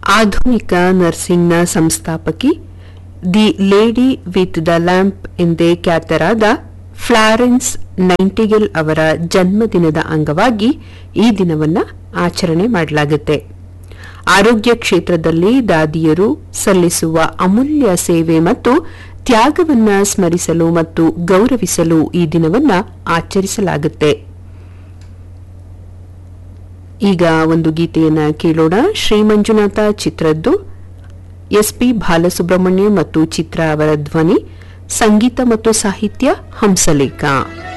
ಆಧುನಿಕ ನರ್ಸಿಂಗ್ನ ಸಂಸ್ಥಾಪಕಿ the lady with the lamp ಎಂದೇ ಖ್ಯಾತರಾದ ಫ್ಲಾರೆನ್ಸ್ ನೈಂಟಿಗೆಲ್ ಅವರ ಜನ್ಮದಿನದ ಅಂಗವಾಗಿ ಈ ದಿನವನ್ನ ಆಚರಣೆ ಮಾಡಲಾಗುತ್ತೆ ಆರೋಗ್ಯ ಕ್ಷೇತ್ರದಲ್ಲಿ ದಾದಿಯರು ಸಲ್ಲಿಸುವ ಅಮೂಲ್ಯ ಸೇವೆ ಮತ್ತು ತ್ಯಾಗವನ್ನ ಸ್ಮರಿಸಲು ಮತ್ತು ಗೌರವಿಸಲು ಈ ದಿನವನ್ನ ಆಚರಿಸಲಾಗುತ್ತೆ ಈಗ ಒಂದು ಗೀತೆಯನ್ನ ಕೇಳೋಣ ಶ್ರೀ ಮಂಜುನಾಥ ಚಿತ್ರದ್ದು ಎಸ್ಪಿ ಬಾಲಸುಬ್ರಹ್ಮಣ್ಯ ಮತ್ತು ಚಿತ್ರ ಅವರ ಧ್ವನಿ ಸಂಗೀತ ಮತ್ತು ಸಾಹಿತ್ಯ ಹಂಸಲೇಖ